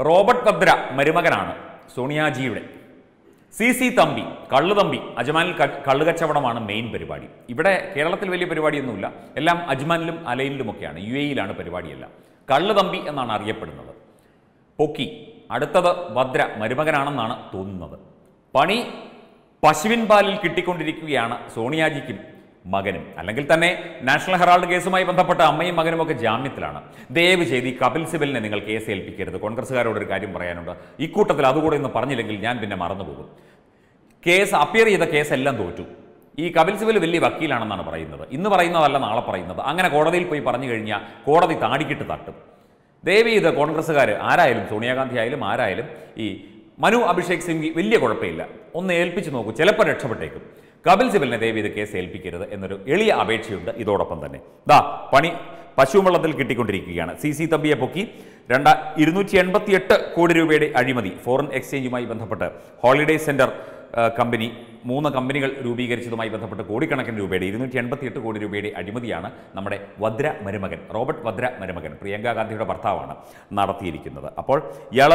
Robert Vadra മരുമകനാണ് സോണിയാജിയുടെ C C Thampi കള്ളു തമ്പി അജ്മാനിൽ ക- കള്ളു കച്ചവടമാണ് മെയിൻ പരിപാടി ഇവിടെ കേരളത്തിൽ വലിയ പരിപാടിയൊന്നുമില്ല എല്ലാം അജ്മാനിലും അലയിലുമൊക്കെയാണ് യു എയിലാണ് പരിപാടിയെല്ലാം കള്ളു തമ്പി എന്നാണ് അറിയപ്പെടുന്നത് പൊക്കി അടുത്തത് ഭദ്ര മരുമകനാണെന്നാണ് തോന്നുന്നത് പണി പശുവിൻ പാലിൽ കിട്ടിക്കൊണ്ടിരിക്കുകയാണ് സോണിയാജിക്കും മകനും അല്ലെങ്കിൽ തന്നെ നാഷണൽ ഹെറാൾഡ് കേസുമായി ബന്ധപ്പെട്ട അമ്മയും മകനും ഒക്കെ ജാമ്യത്തിലാണ് ദയവ് ചെയ്ത് ഈ കപിൽ സിബലിനെ നിങ്ങൾ കേസ് ഏൽപ്പിക്കരുത് കോൺഗ്രസ്സുകാരോട് ഒരു കാര്യം പറയാനുണ്ട് ഇക്കൂട്ടത്തിൽ അതുകൂടെ ഇന്ന് പറഞ്ഞില്ലെങ്കിൽ ഞാൻ പിന്നെ മറന്നുപോകും കേസ് അപ്പിയർ ചെയ്ത കേസ് എല്ലാം തോറ്റു ഈ കപിൽ സിബൽ വലിയ വക്കീലാണെന്നാണ് പറയുന്നത് ഇന്ന് പറയുന്നതല്ല നാളെ പറയുന്നത് അങ്ങനെ കോടതിയിൽ പോയി പറഞ്ഞു കഴിഞ്ഞാൽ കോടതി താടിക്കിട്ട് തട്ടും ദയവ് ചെയ്ത് കോൺഗ്രസ്സുകാർ ആരായാലും സോണിയാഗാന്ധി ആയാലും ആരായാലും ഈ മനു അഭിഷേക് സിംഗ് വലിയ കുഴപ്പമില്ല ഒന്ന് ഏൽപ്പിച്ച് നോക്കൂ ചിലപ്പോൾ രക്ഷപ്പെട്ടേക്കും കപിൽ സിബലിനെ ദയവ് ചെയ്ത് കേസ് ഏൽപ്പിക്കരുത് എന്നൊരു എളിയ അപേക്ഷയുണ്ട് ഇതോടൊപ്പം തന്നെ ദാ പണി പശുവെള്ളത്തിൽ കിട്ടിക്കൊണ്ടിരിക്കുകയാണ് സി സി തമ്പിയെ പൊക്കി രണ്ട ഇരുന്നൂറ്റി എൺപത്തിയെട്ട് കോടി രൂപയുടെ അഴിമതി ഫോറിൻ എക്സ്ചേഞ്ചുമായി ബന്ധപ്പെട്ട് ഹോളിഡേ സെന്റർ ആ, കമ്പനി മൂന്ന് കമ്പനികൾ രൂപീകരിച്ചതുമായി ബന്ധപ്പെട്ട് കോടിക്കണക്കിന് രൂപയുടെ ഇരുന്നൂറ്റി എൺപത്തിയെട്ട് കോടി രൂപയുടെ അഴിമതിയാണ് നമ്മുടെ വദ്ര മരുമകൻ റോബർട്ട് വദ്ര മരുമകൻ പ്രിയങ്ക ഗാന്ധിയുടെ ഭർത്താവാണ് നടത്തിയിരിക്കുന്നത് അപ്പോൾ ഇയാൾ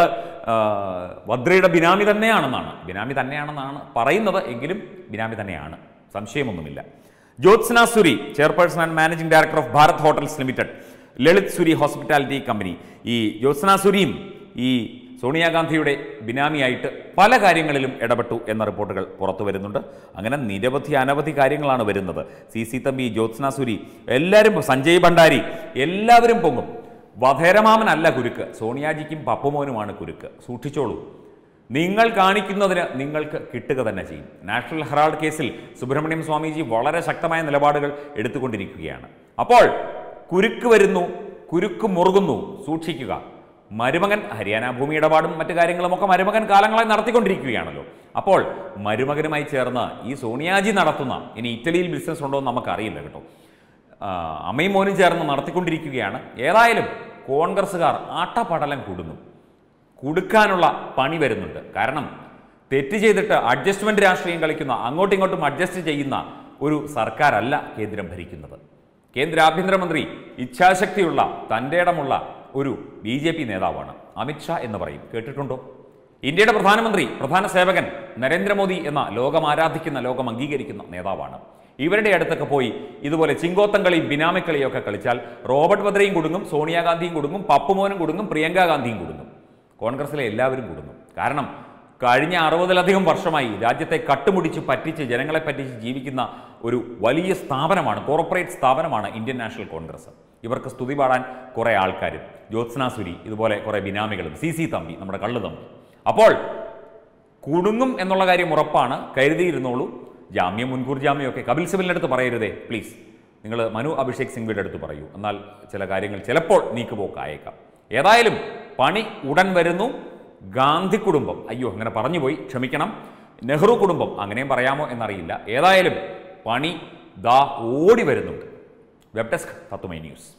വദ്രയുടെ ബിനാമി തന്നെയാണെന്നാണ് ബിനാമി തന്നെയാണെന്നാണ് പറയുന്നത് എങ്കിലും ബിനാമി തന്നെയാണ് സംശയമൊന്നുമില്ല Jyotsna Suri chairperson and managing director of Bharat hotels limited Lalit Suri hospitality company ഈ ജ്യോത്സ്ന സുരിയും ഈ സോണിയാഗാന്ധിയുടെ ബിനാമിയായിട്ട് പല കാര്യങ്ങളിലും ഇടപെട്ടു എന്ന റിപ്പോർട്ടുകൾ പുറത്തു വരുന്നുണ്ട് അങ്ങനെ നിരവധി അനവധി കാര്യങ്ങളാണ് വരുന്നത് സി സി തമ്പി ജ്യോത്സ്ന സുരി എല്ലാവരും സഞ്ജയ് ഭണ്ഡാരി എല്ലാവരും പൊങ്ങും വധേരമാമനല്ല കുരുക്ക് സോണിയാജിക്കും പപ്പുമോനുമാണ് കുരുക്ക് സൂക്ഷിച്ചോളൂ നിങ്ങൾ കാണിക്കുന്നതിന് നിങ്ങൾക്ക് കിട്ടുക തന്നെ ചെയ്യും നാഷണൽ ഹെറാൾഡ് കേസിൽ സുബ്രഹ്മണ്യം സ്വാമിജി വളരെ ശക്തമായ നിലപാടുകൾ എടുത്തുകൊണ്ടിരിക്കുകയാണ് അപ്പോൾ കുരുക്ക് വരുന്നു കുരുക്ക് മുറുകുന്നു സൂക്ഷിക്കുക മരുമകൻ ഹരിയാന ഭൂമി ഇടപാടും മറ്റു കാര്യങ്ങളുമൊക്കെ മരുമകൻ കാലങ്ങളായി നടത്തിക്കൊണ്ടിരിക്കുകയാണല്ലോ അപ്പോൾ മരുമകനുമായി ചേർന്ന് ഈ സോണിയാജി നടത്തുന്ന ഇനി ഇറ്റലിയിൽ ബിസിനസ് ഉണ്ടോ എന്ന് നമുക്കറിയില്ല കേട്ടോ ആ, അമ്മയും മോനും ചേർന്ന് നടത്തിക്കൊണ്ടിരിക്കുകയാണ് ഏതായാലും കോൺഗ്രസ്സുകാർ ആട്ടപടലം കൂടുന്നു കൊടുക്കാനുള്ള പണി വരുന്നുണ്ട് കാരണം തെറ്റ് ചെയ്തിട്ട് അഡ്ജസ്റ്റ്മെന്റ് രാഷ്ട്രീയം കളിക്കുന്ന അങ്ങോട്ടും ഇങ്ങോട്ടും അഡ്ജസ്റ്റ് ചെയ്യുന്ന ഒരു സർക്കാരല്ല കേന്ദ്രം ഭരിക്കുന്നത് കേന്ദ്ര ആഭ്യന്തരമന്ത്രി ഇച്ഛാശക്തിയുള്ള തൻ്റെ ഇടമുള്ള ഒരു ബി ജെ പി നേതാവാണ് അമിത്ഷാ എന്ന് പറയും കേട്ടിട്ടുണ്ടോ ഇന്ത്യയുടെ പ്രധാനമന്ത്രി പ്രധാന സേവകൻ നരേന്ദ്രമോദി എന്ന ലോകം ആരാധിക്കുന്ന ലോകം അംഗീകരിക്കുന്ന നേതാവാണ് ഇവരുടെ അടുത്തൊക്കെ പോയി ഇതുപോലെ ചിങ്കോത്തം കളിയും ബിനാമിക്കളിയും ഒക്കെ കളിച്ചാൽ റോബർട്ട് വദ്രയും കുടുങ്ങും സോണിയാഗാന്ധിയും കുടുങ്ങും പപ്പുമോനും കുടുങ്ങും പ്രിയങ്ക ഗാന്ധിയും കുടുങ്ങും കോൺഗ്രസിലെ എല്ലാവരും കുടുങ്ങും കാരണം കഴിഞ്ഞ അറുപതിലധികം വർഷമായി രാജ്യത്തെ കട്ടുമുടിച്ച് പറ്റിച്ച് ജനങ്ങളെ പറ്റിച്ച് ജീവിക്കുന്ന ഒരു വലിയ സ്ഥാപനമാണ് കോർപ്പറേറ്റ് സ്ഥാപനമാണ് ഇന്ത്യൻ നാഷണൽ കോൺഗ്രസ് ഇവർക്ക് സ്തുതി പാടാൻ കുറേ ആൾക്കാരും ജ്യോത്സ്ന സുരി ഇതുപോലെ കുറേ ബിനാമികളും സി സി തമ്പി നമ്മുടെ കള്ളു തമ്പി അപ്പോൾ കുടുങ്ങും എന്നുള്ള കാര്യം ഉറപ്പാണ് കരുതിയിരുന്നോളൂ ജാമ്യം മുൻകൂർ ജാമ്യമൊക്കെ കപിൽ സിബലിൻ്റെ അടുത്ത് പറയരുതേ പ്ലീസ് നിങ്ങൾ മനു അഭിഷേക് സിംഗ്വിയുടെ അടുത്ത് പറയൂ എന്നാൽ ചില കാര്യങ്ങൾ ചിലപ്പോൾ നീക്കുപോക്കായേക്കാം ഏതായാലും പണി ഉടൻ വരുന്നു ഗാന്ധി കുടുംബം അയ്യോ അങ്ങനെ പറഞ്ഞുപോയി ക്ഷമിക്കണം നെഹ്റു കുടുംബം അങ്ങനെയും പറയാമോ എന്നറിയില്ല ഏതായാലും പണി ദാ ഓടി വരുന്നുണ്ട് വെബ് ഡെസ്ക് തത്തുമൈ ന്യൂസ്